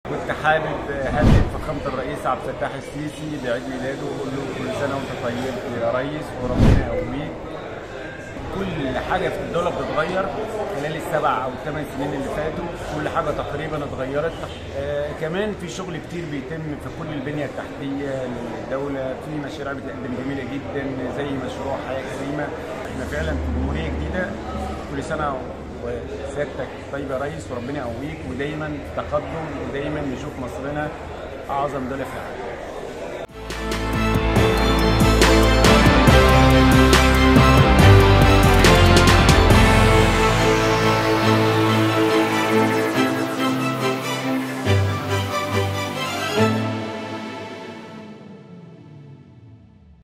كنت حابب هدي فخامة الرئيس عبد الفتاح السيسي بعيد ميلاده واقول له كل سنة وانت طيب يا ريس وربنا يقويك كل حاجة في الدولة بتتغير خلال السبع أو الثمان سنين اللي فاتوا كل حاجة تقريبا اتغيرت آه كمان في شغل كتير بيتم في كل البنية التحتية للدولة في مشاريع بتقدم جميلة جدا زي مشروع حياة كريمة احنا فعلا في جمهورية جديدة كل سنة وسيادتك طيب يا ريس وربنا يقويك ودايما تقدم ودايما نشوف مصرنا أعظم دولة في العالم